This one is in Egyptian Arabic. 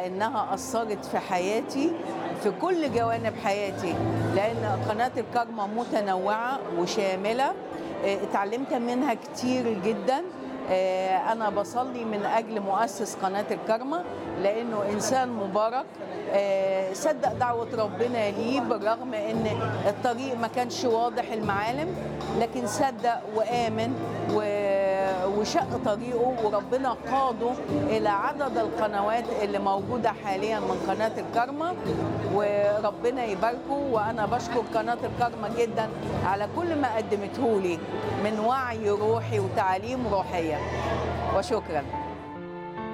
لانها اثرت في حياتي في كل جوانب حياتي لان قناه الكرمه متنوعه وشامله آه، اتعلمت منها كتير جدا آه، انا بصلي من اجل مؤسس قناه الكرمه لانه انسان مبارك آه، صدق دعوه ربنا ليه بالرغم ان الطريق ما كانش واضح المعالم لكن صدق وامن و- وشق طريقه وربنا قاده الى عدد القنوات اللي موجوده حاليا من قناه الكرمه وربنا يباركه وانا بشكر قناه الكرمه جدا على كل ما قدمته لي من وعي روحي وتعليم روحيه وشكرا